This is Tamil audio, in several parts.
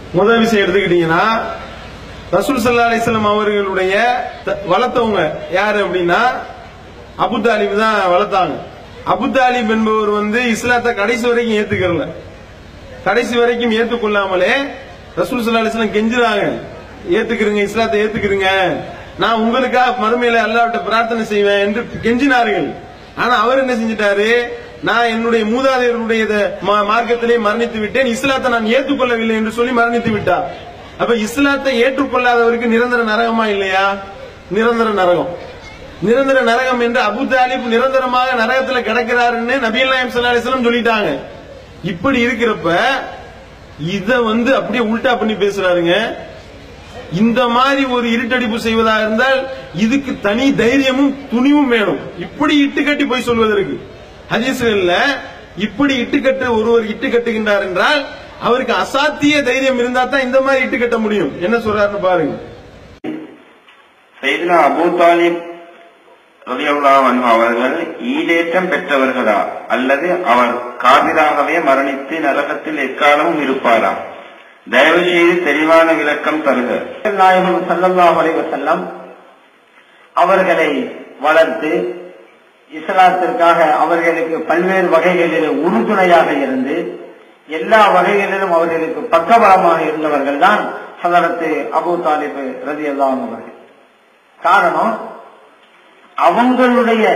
முதல் விஷயம் எடுத்துக்கிட்டீங்கன்னா ரசூல் சல்லா அலிஸ்லாம் அவர்களுடைய த- வளர்த்தவங்க யாரு அப்படின்னா அபு தாலிப் தான் வளர்த்தாங்க அபு தாலிப் என்பவர் வந்து இஸ்லாத்தை கடைசி வரைக்கும் ஏத்துக்கறல கடைசி வரைக்கும் ஏத்துக்கொள்ளாமலே ரசூல் சல்லா அலிஸ்லாம் கெஞ்சுறாங்க ஏத்துக்கிறீங்க இஸ்லாத்தை ஏத்துக்கிறீங்க நான் உங்களுக்காக மறுமையில அல்லாஹ்விட்ட பிரார்த்தனை செய்வேன் என்று கெஞ்சினார்கள் ஆனா அவர் என்ன செஞ்சிட்டாரு நான் என்னுடைய மூதாதையர்களுடைய இத- மா- மார்க்கத்திலே மரணித்து விட்டேன் இஸ்லாத்தை நான் ஏற்றுக்கொள்ளவில்லை என்று சொல்லி மரணித்து விட்டார் அப்ப இஸ்லாத்தை ஏற்றுக்கொள்ளாதவருக்கு நிரந்தர நரகமா இல்லையா நிரந்தர நரகம் நிரந்தர நரகம் என்று அபு தாலிப் நிரந்தரமாக நரகத்துல கிடக்கிறாருன்னு நபிகள் நாயம் ஸல்லல்லாஹு அலைஹி வஸல்லம் சொல்லிட்டாங்க இப்படி இருக்கிறப்ப இத வந்து அப்படியே உல்டா பண்ணி பேசுறாருங்க இந்த மாதிரி ஒரு இருட்டடிப்பு செய்வதாக இருந்தால் இதுக்கு தனி தைரியமும் துணிவும் வேணும் இப்படி இட்டுக்கட்டி போய் சொல்வதற்கு ஹதீஸ்கள்ல இப்படி இட்டுக்கட்டு ஒருவர் இட்டு கட்டுகின்றார் என்றால் அவருக்கு அசாத்திய தைரியம் இருந்தா தான் இந்த மாதிரி இட்டு கட்ட முடியும் என்ன சொல்றாருன்னு பாருங்க சைதுனா அபூ தாலிப் ரலியல்லாஹு அன்ஹு அவர்கள் ஈடேற்றம் பெற்றவர்களா அல்லது அவர் காதிராகவே மரணித்து நரகத்தில் எக்காலமும் இருப்பாரா தயவு செய்து தெளிவான விளக்கம் தருக நாயகம் ஸல்லல்லாஹு அலைஹி வஸல்லம் அவர்களை வளர்த்து இஸ்லாத்திற்காக அவர்களுக்கு பல்வேறு வகைகளில் உறுதுணையாக இருந்து எல்லா வகைகளிலும் அவர்களுக்கு பக்கபலமாக இருந்தவர்கள் தான் ஹதரத்து அபூ தாலிப் ரதி அவர்கள் காரணம் அவங்களுடைய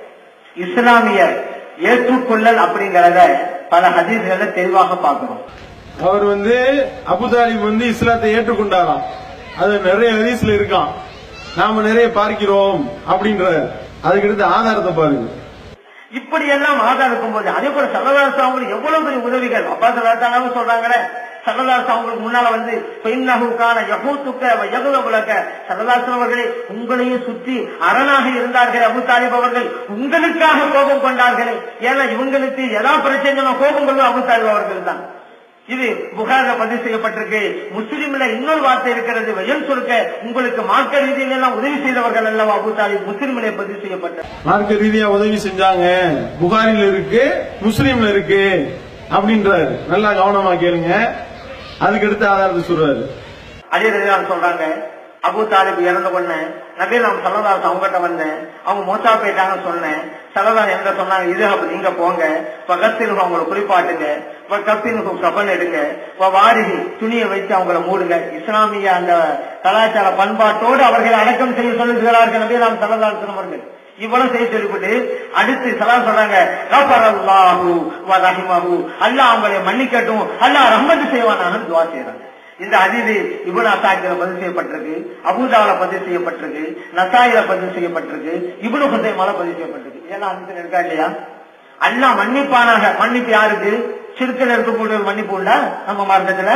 இஸ்லாமிய ஏற்றுக்கொள்ளல் அப்படிங்கறத பல ஹதீஸ்களை தெளிவாக பார்க்கிறோம் அவர் வந்து அபு தாலிப் வந்து இஸ்லாத்தை ஏற்றுக்கொண்டாராம் அது நிறைய ஹதீஸ்ல இருக்கான் நாம நிறைய பார்க்கிறோம் அப்படின்றார் அதுக்கடுத்து ஆதாரத்தை பாருங்க இப்படி எல்லாம் ஆதாரம் இருக்கும்போது அதே போல சரதாஸ் அவங்களுக்கு எவ்வளவு பெரிய உதவிகள் அப்பா சரதாசாவும் சொல்றாங்களே சரதாஸ் அவங்களுக்கு முன்னால வந்து பெண்ணகுக்கான யகூத்துக்க யகுலகுலக்க சரதாசன் அவர்களே உங்களையும் சுற்றி அரணாக இருந்தார்கள் அபு தாலிப் அவர்கள் உங்களுக்காக கோபம் கொண்டார்களே ஏன்னா இவங்களுக்கு எதா பிரச்சனை கோபம் கொள்வது அபு தாலிப் அவர்கள் தான் இது புகார்ல பதிவு செய்யப்பட்டிருக்கு முஸ்லிம்ல இன்னொரு வார்த்தை இருக்கிறது வயல் சுருக்க உங்களுக்கு மார்க்க ரீதியில எல்லாம் உதவி செய்தவர்கள் அல்லவா அபு தாலிப் முஸ்லிமிலே பதிவு செய்யப்பட்ட மார்க்க ரீதியா உதவி செஞ்சாங்க புகாரில இருக்கு முஸ்லீம்ல இருக்கு அப்படின்றாரு நல்லா கவனமா கேளுங்க அதுக்கடுத்து ஆதாரத்தை சொல்றாரு அலிரதியான் சொல்றாங்க அபு தாலிப் இறந்த உடனே நபி நாம் சல்லதாஸ் அவங்ககிட்ட வந்தேன் அவங்க மோசா போயிட்டாங்கன்னு சொன்னேன் சல்லதாஸ் எங்க சொன்னாங்க இது அப்ப நீங்க போங்க பக்கத்தினுக்கு அவங்கள குளிப்பாட்டுங்க கப்பினுக்கு கப்பல் எடுங்க இப்ப வாரிகி துணியை வச்சு அவங்கள மூடுங்க இஸ்லாமிய அந்த கலாச்சார பண்பாட்டோடு அவர்களை அடக்கம் செய்ய சொல்லுகிறார்கள் நபி நாம் சல்லதாஸ் அவர்கள் இவ்வளவு செய்ய சொல்லிவிட்டு அடுத்து சலாம் சொல்றாங்க "கஃபரல்லாஹு வ ரஹிமஹு." அல்லாஹ் அவங்களை மன்னிக்கட்டும் அல்லாஹ் ரஹ்மத் செய்வானாக துவா செய்யறாங்க இந்த அதிதி இபுன் அசாக்கில பதிவு செய்யப்பட்டிருக்கு அபூதாவில பதிவு செய்யப்பட்டிருக்கு நசாயில பதிவு செய்யப்பட்டிருக்கு இபுனு ஹுசைமால பதிவு செய்யப்பட்டிருக்கு ஏன்னா அதிசயம் இருக்கா இல்லையா அல்லாஹ் மன்னிப்பானாக மன்னிப்பு யாருக்கு சிறுத்தில் இருக்கக்கூடிய ஒரு மன்னிப்பு உண்டா நம்ம மார்க்கத்துல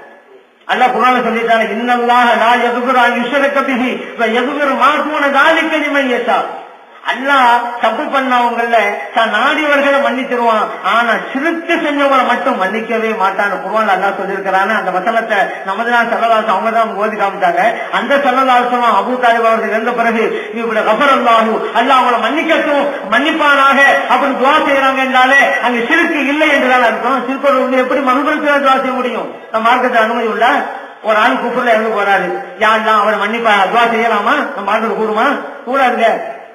அல்லாஹ் குரான சொல்லிட்டாங்க இன்னல்லாஹ லா யக்ஃபிரு அன் யுஷ்ரக பிஹி வ யக்ஃபிரு மா தூன தாலிக லிமன் யஷா அல்லாஹ் தப்பு பண்ணவங்கள தான் நாடியவர்களை மன்னிச்சிருவான் ஆனா சிறுக்கு செஞ்சவங்களை மட்டும் மன்னிக்கவே மாட்டான் குர்ஆன் அல்லாஹ் சொல்லியிருக்கிறான்னு அந்த வசனத்தை நமதுதான் சல்லதாசம் அவங்க தான் ஓதி காமிச்சாங்க அந்த சல்லதாசம் அபூ தாலிப் அவர்கள் இருந்த பிறகு இப்படி கஃபர் அல்லாஹு அல்லாஹ் அவங்களை மன்னிக்கட்டும் மன்னிப்பானாக அப்படின்னு துவா செய்யறாங்க என்றாலே அங்க சிறுக்கு இல்லை என்றுதான் அர்த்தம் சிறுக்கோடு வந்து எப்படி மனுபுரத்தில் துவா செய்ய முடியும் நம்ம மார்க்கத்தில் அனுமதி உள்ள ஒரு ஆள் குப்பர்ல இறந்து போறாரு யாரெல்லாம் அவர் மன்னிப்பா துவா செய்யலாமா நம்ம மார்க்கெட் கூடுமா கூடாதுங்க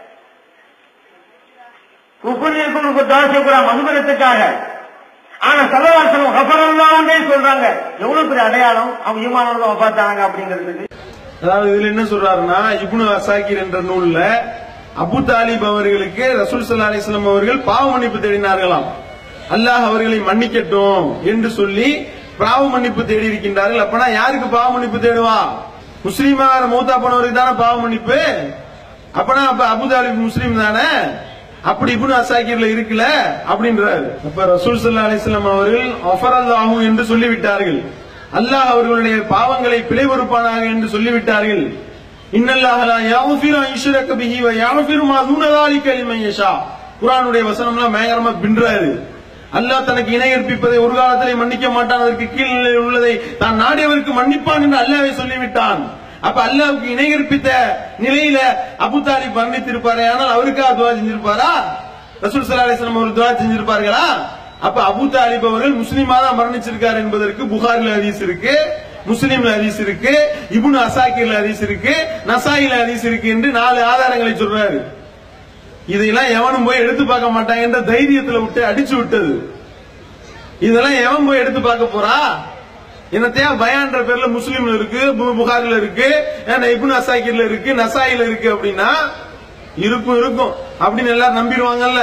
குப்பர் இருக்கவங்களுக்கு துவா செய்யக்கூடாது மனுபுரத்துக்காக ஆனா சலவாசனம் கபரல்லாண்டே சொல்றாங்க எவ்வளவு பெரிய அடையாளம் அவங்க ஈமானவங்க பார்த்தாங்க அப்படிங்கிறதுக்கு அதாவது இதுல என்ன சொல்றாருன்னா இப்னு அசாக்கிர் என்ற நூல்ல அபு தாலிப் அவர்களுக்கு ரசூல் சல்லா அலிஸ்லாம் அவர்கள் பாவ மன்னிப்பு தேடினார்களாம் அல்லாஹ் அவர்களை மன்னிக்கட்டும் என்று சொல்லி பாவ மன்னிப்பு தேடி இருக்கின்றார்கள் அப்பனா யாருக்கு பாவ மன்னிப்பு தேடுவா முஸ்லீமாக மூத்தா போனவருக்கு தானே பாவ மன்னிப்பு அப்பனா அப்ப அபு தாலிப் முஸ்லீம் தானே அப்படி இப்னு அசாக்கிர்ல இருக்குல்ல அப்படின்றாரு அப்ப ரசூல் சல்லா அலிஸ்லாம் அவர்கள் அஃபர் அல்லாஹு என்று சொல்லிவிட்டார்கள் அல்லாஹ் அவர்களுடைய பாவங்களை பிழை பொறுப்பானாக என்று சொல்லிவிட்டார்கள் இன்னல்லாஹ் லா யக்ஃபிரு அன் யுஷ்ரக பிஹி வ யக்ஃபிரு மா தூன ذلك லிமன் யஷா குர்ஆனுடைய வசனம்லாம் பயங்கரமா பின்றாரு அல்லாஹ் தனக்கு இணை கற்பிப்பதை ஒரு காலத்திலே மன்னிக்க மாட்டான் அதற்கு கீழ் உள்ளதை தான் நாடியவருக்கு மன்னிப்பான் என்று அல்லாஹ்வே சொல்லிவிட்டான் அப்ப அல்லாஹ்வுக்கு இணை கற்பித்த நிலையில அபு தாலிப் மரணித்திருப்பாரே ஆனால் அவருக்கா துவா செஞ்சிருப்பாரா ரசூல் ஸல்லல்லாஹு அலைஹி வஸல்லம் அவர் துவா செஞ்சிருப்பார்களா அப்ப அபு தாலிப் அவர்கள் முஸ்லீமா தான் மரணிச்சிருக்கார் என்பதற்கு புகாரில் ஹதீஸ் இருக்கு முஸ்லிம்ல ஹதீஸ் இருக்கு இப்னு அசாக்கிர்ல ஹதீஸ் இருக்கு நசாயில ஹதீஸ் இருக்கு என்று நாலு ஆதாரங்களை சொல்றாரு இதையெல்லாம் எவனும் போய் எடுத்து பார்க்க மாட்டாங்கன்ற தைரியத்துல விட்டு அடிச்சு விட்டது இதெல்லாம் எவன் போய் எடுத்து பார்க்க போறா என்னத்தையா பயான்ற பேர்ல முஸ்லீம்ல இருக்கு பு- புகாரில இருக்கு ஏன்னா இப்னு அசாக்கிர்ல இருக்கு நசாயில இருக்கு அப்படின்னா இருக்கும் இருக்கும் அப்படின்னு எல்லாரும் நம்பிடுவாங்கல்ல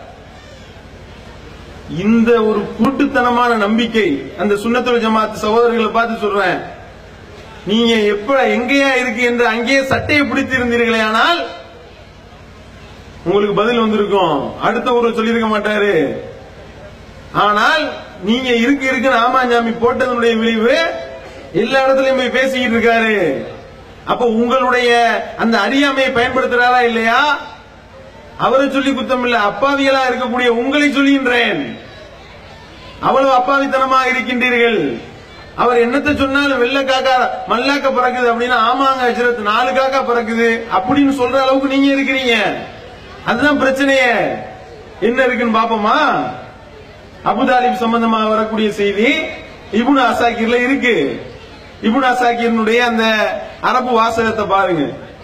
இந்த ஒரு குருட்டுத்தனமான நம்பிக்கை அந்த சுண்ணத்துல் ஜமாத் சகோதரர்களை பார்த்து சொல்றேன் நீங்க எப்ப எங்கேயா இருக்கு என்று அங்கேயே சட்டையை பிடித்து இருந்தீர்களே ஆனால் உங்களுக்கு பதில் வந்திருக்கும் அடுத்த ஒரு சொல்லியிருக்க மாட்டாரு ஆனால் நீங்க இருக்கு இருக்குன்னு ஆமாஞ்சாமி போட்டதனுடைய விளைவு எல்லா இடத்துலயும் போய் பேசிக்கிட்டு இருக்காரு அப்ப உங்களுடைய அந்த அறியாமையை பயன்படுத்துறாரா இல்லையா அவரை சொல்லி குத்தம் இல்ல அப்பாவிகளா இருக்கக்கூடிய உங்களை சொல்கின்றேன் அவ்வளவு அப்பாவித்தனமாக இருக்கின்றீர்கள் அவர் என்னத்தை சொன்னாலும் வெள்ள காக்கா மல்லாக்க பறக்குது அப்படின்னா ஆமாங்க ஹஜ்ரத் நாலு காக்கா பறக்குது அப்படின்னு சொல்ற அளவுக்கு நீங்க இருக்கிறீங்க அதுதான் பிரச்சனையே என்ன இருக்குன்னு பாப்போமா அபுதாலிப் சம்பந்தமாக வரக்கூடிய செய்தி இப்னு அசாக்கிர்ல இருக்கு இப்னு அசாக்கிரனுடைய அந்த அரபு வாசகத்தை பாருங்க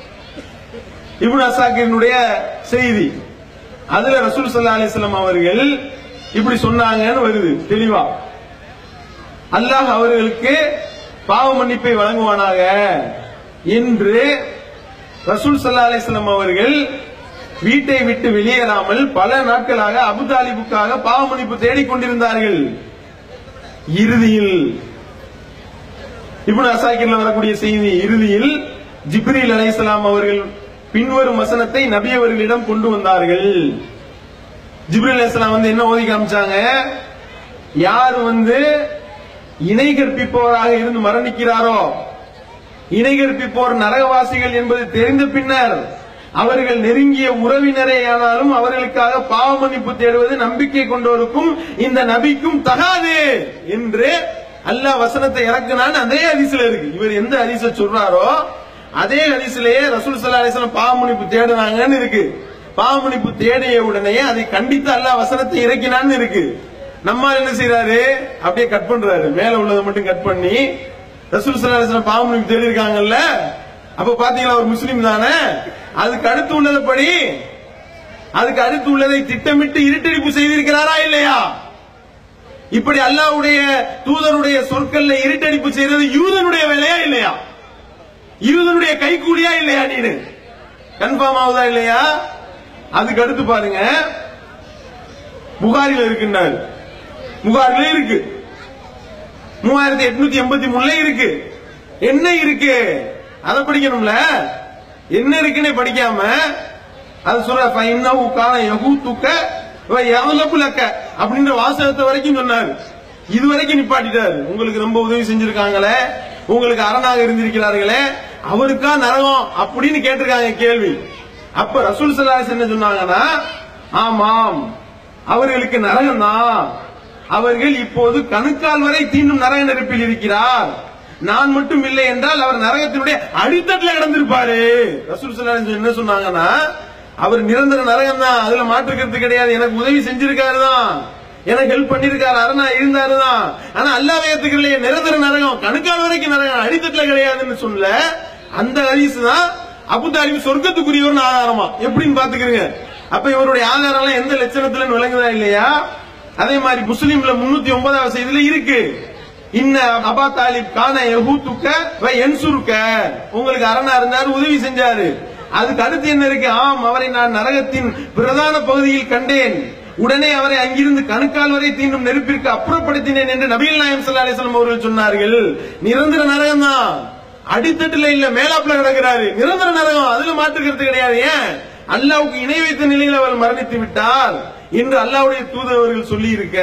இப்னு அசாக்கிரனுடைய செய்தி அதுல ரசூல் ஸல்லல்லாஹு அலைஹி வஸல்லம் அவர்கள் இப்படி சொன்னாங்கன்னு வருது தெளிவா அல்லாஹ் அவர்களுக்கு பாவ மன்னிப்பை வழங்குவானாக என்று ரசூல் ஸல்லல்லாஹு அலைஹி வஸல்லம் அவர்கள் வீட்டை விட்டு வெளியேறாமல் பல நாட்களாக அபுதாலிபுக்காக பாவ மன்னிப்பு தேடிக் கொண்டிருந்தார்கள் இறுதியில் இப்னு அசாக்கிர்ல வரக்கூடிய செய்தி இறுதியில் ஜிப்ரீல் அலைஹிஸ்ஸலாம் அவர்கள் பின்வரும் வசனத்தை நபி அவர்களிடம் கொண்டு வந்தார்கள் ஜிப்ரீல் அலைஹிஸ்ஸலாம் வந்து என்ன ஓதி காமிச்சாங்க யார் வந்து இணை கற்பிப்பவராக இருந்து மரணிக்கிறாரோ இணை கற்பிப்போர் நரகவாசிகள் என்பது தெரிந்த பின்னர் அவர்கள் நெருங்கிய உறவினரே ஆனாலும் அவர்களுக்காக பாவ மன்னிப்பு தேடுவது நம்பிக்கை கொண்டோருக்கும் இந்த நபிக்கும் தகாது என்று அல்லாஹ் வசனத்தை இறக்குனான்னு அதே ஹதீஸ்ல இருக்கு இவர் எந்த ஹதீஸ சொல்றாரோ அதே ஹதீஸ்லயே ரசூல் ஸல்லல்லாஹு அலைஹி வஸல்லம் பாவ மன்னிப்பு தேடுனாங்கன்னு இருக்கு பாவ மன்னிப்பு தேடிய உடனே அதை கண்டித்து அல்லாஹ் வசனத்தை இறக்கினான்னு இருக்கு நம்ம என்ன செய்யறாரு அப்படியே கட் பண்றாரு மேல உள்ளதை மட்டும் கட் பண்ணி ரசூல் ஸல்லல்லாஹு அலைஹி வஸல்லம் பாவ மன்னிப்பு தேடி இருக்காங்கல்ல அப்ப பாத்தீங்களா ஒரு முஸ்லீம் தானே அதுக்கு அடுத்து உள்ளதை படி அதுக்கு அடுத்து உள்ளதை திட்டமிட்டு இருட்டடிப்பு செய்திருக்கிறாரா இல்லையா இப்படி அல்லாஹ்வுடைய தூதருடைய சொற்கள்ல இருட்டடிப்பு செய்யறது யூதனுடைய வேலையா இல்லையா யூதனுடைய கைகூலியா இல்லையா நீனு கன்ஃபார்ம் ஆகுதா இல்லையா அதுக்கு அடுத்து பாருங்க புகாரில இருக்கின்றார் புகாரில இருக்கு மூவாயிரத்தி எட்நூத்தி எண்பத்தி மூணுல இருக்கு என்ன இருக்கு அதை படிக்கணும்ல என்ன இருக்குன்னு படிக்காம அது சொல்ற ஃபைன்னஹு கான யஹூத்துக்க வ யக்லபு லக்க அப்படின்ற வாசகத்தை வரைக்கும் சொன்னாரு இது வரைக்கும் நிப்பாட்டிட்டாரு உங்களுக்கு ரொம்ப உதவி செஞ்சிருக்காங்களே உங்களுக்கு அரணாக இருந்திருக்கிறார்களே அவருக்கா நரகம் அப்படின்னு கேட்டிருக்காங்க கேள்வி அப்ப ரசூல் சல்லாஸ் என்ன சொன்னாங்கன்னா ஆமாம் அவர்களுக்கு நரகம் தான் அவர்கள் இப்போது கணுக்கால் வரை தீண்டும் நரக நெருப்பில் இருக்கிறார் நான் மட்டும் இல்லை என்றால் அவர் நரகத்தினுடைய அடித்தட்டுல கிடந்திருப்பாரு ரசூல் ஸல்லல்லாஹு என்ன சொன்னாங்கன்னா அவர் நிரந்தர நரகம் தான் அதுல மாற்றுக்கிறது கிடையாது எனக்கு உதவி செஞ்சிருக்காரு தான் எனக்கு ஹெல்ப் பண்ணிருக்காரு அரணா இருந்தாரு தான் ஆனா அல்லாஹ் ஏத்துக்கலையே நிரந்தர நரகம் கணுக்கால் வரைக்கும் நரகம் அடித்தட்டுல கிடையாதுன்னு சொல்லல அந்த ஹதீஸ் தான் அபுதாலிப் சொர்க்கத்துக்குரியவர்னு ஆதாரமா எப்படின்னு பாத்துக்கிறீங்க அப்ப இவருடைய ஆதாரம் எல்லாம் எந்த லட்சணத்துல விளங்குதா இல்லையா அதே மாதிரி முஸ்லீம்ல முன்னூத்தி ஒன்பதாவது செய்தியில இருக்கு இன்ன அபா தாலிப் கான யஹூத்துக்க வ என்சுருக்க உங்களுக்கு அரணா இருந்தாரு உதவி செஞ்சாரு அதுக்கு அடுத்து என்ன இருக்கு ஆம் அவரை நான் நரகத்தின் பிரதான பகுதியில் கண்டேன் உடனே அவரை அங்கிருந்து கணுக்கால் வரை தீண்டும் நெருப்பிற்கு அப்புறப்படுத்தினேன் என்று நபிகள் நாயம் ஸல்லல்லாஹு அலைஹி வஸல்லம் அவர்கள் சொன்னார்கள் நிரந்தர நரகம் தான் அடித்தட்டுல இல்ல மேலாப்புல கிடக்கிறாரு நிரந்தர நரகம் அதுல மாற்றுக்கிறது கிடையாது ஏன் அல்லாவுக்கு இணை வைத்த நிலையில் அவர் மரணித்து விட்டார் என்று அல்லாவுடைய தூதரவர்கள் சொல்லி இருக்க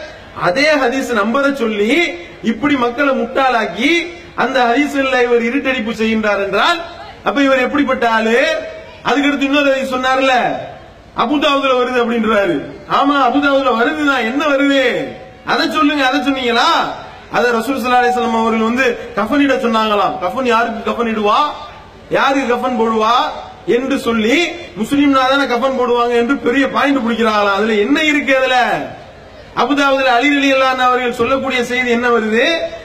அதே ஹதீஸ் நம்பத சொல்லி இப்படி மக்களை முட்டாளாக்கி அந்த ஹதீஸ்ல இவர் இருட்டடிப்பு செய்கின்றார் என்றால் அப்ப இவர் எப்படிப்பட்ட ஆளு அதுக்கடுத்து இன்னொரு ஹதீஸ் சொன்னார்ல அபுதாவுதுல வருது அப்படின்றாரு ஆமா அபுதாவுதுல வருதுதான் என்ன வருது அதை சொல்லுங்க அதை சொன்னீங்களா அத ரசூல் ஸல்லல்லாஹு அலைஹி வஸல்லம் அவர்கள் வந்து கஃனிட சொன்னாங்களாம் கஃன் யாருக்கு கஃன் இடுவா யாருக்கு கஃன் போடுவா என்று சொல்லி முஸ்லீம்னா தானே கஃன் போடுவாங்க என்று பெரிய பாயிண்ட் பிடிக்கிறாங்களாம் அதுல என்ன இருக்கு அதுல அபுதாபுல அலி அலி அல்லாஹ் அவர்கள் சொல்லக்கூடிய செய்தி என்ன வருது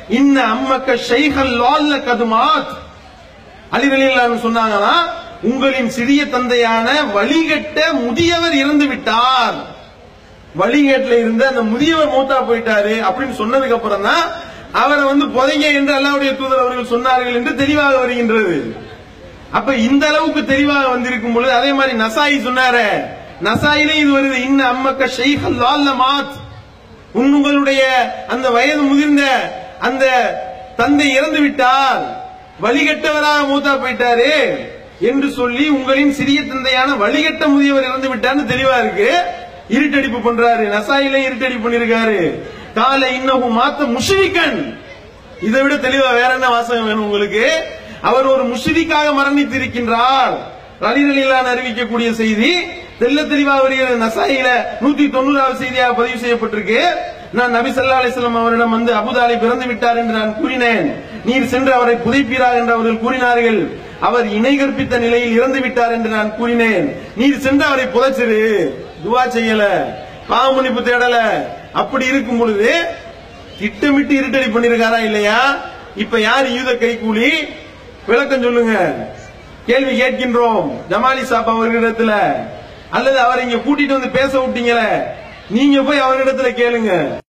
இன்ன அம்மக்க ஷைஹல் லால்ல கதுமாத் அலிரலில்லான்னு சொன்னாங்கன்னா உங்களின் சிறிய தந்தையான வழிகட்ட முதியவர் இறந்து விட்டார் வழிகேட்டுல இருந்த அந்த முதியவர் மூத்தா போயிட்டாரு அப்படின்னு சொன்னதுக்கு அப்புறம் தான் அவரை வந்து புதைங்க என்று அல்லாவுடைய தூதர் அவர்கள் சொன்னார்கள் என்று தெளிவாக வருகின்றது அப்ப இந்த அளவுக்கு தெளிவாக வந்திருக்கும் பொழுது அதே மாதிரி நசாயி சொன்னாரே நசாயிலே இது வருது இன்ன அம்மக்க ஷெய்ஹல் லால்ல மாத் உங்களுடைய அந்த வயது முதிர்ந்த அந்த தந்தை இறந்து விட்டார் வழிகட்டவராக மூத்தா போயிட்டாரு என்று சொல்லி உங்களின் சிறிய தந்தையான வழிகட்ட முதியவர் இறந்து விட்டார்னு தெளிவா இருக்கு இருட்டடிப்பு பண்றாரு நசாயில இருட்டடிப்பு பண்ணிருக்காரு கால இன்னஹு மாத்த முஷ்ரிகன் இதை விட தெளிவா வேற என்ன வாசகம் வேணும் உங்களுக்கு அவர் ஒரு முஷ்ரிக்காக மரணித்திருக்கின்றார் ரலிரலிலான அறிவிக்கக்கூடிய செய்தி தெல்ல தெளிவா வருகிறது நசாயில நூத்தி தொண்ணூறாவது செய்தியாக பதிவு செய்யப்பட்டிருக்கு நான் நபி ஸல்லல்லாஹு அலைஹி வஸல்லம் அவரிடம் வந்து அபுதாலி பிறந்து விட்டார் என்று நான் கூறினேன் நீர் சென்று அவரை புதைப்பீராக என்று அவர்கள் கூறினார்கள் அவர் இணை கற்பித்த நிலையில் இறந்து விட்டார் என்று நான் கூறினேன் நீர் சென்று அவரை புதைச்சிரு துவா செய்யல பாவமன்னிப்பு தேடல அப்படி இருக்கும் பொழுது திட்டமிட்டு இருட்டடி பண்ணிருக்காரா இல்லையா இப்ப யார் யூத கைகூலி விளக்கம் சொல்லுங்க கேள்வி கேட்கின்றோம் ஜமாலி சாப் அவர்களிடத்துல அல்லது அவரை இங்க கூட்டிட்டு வந்து பேச விட்டீங்களே நீங்க போய் அவரிடத்துல கேளுங்க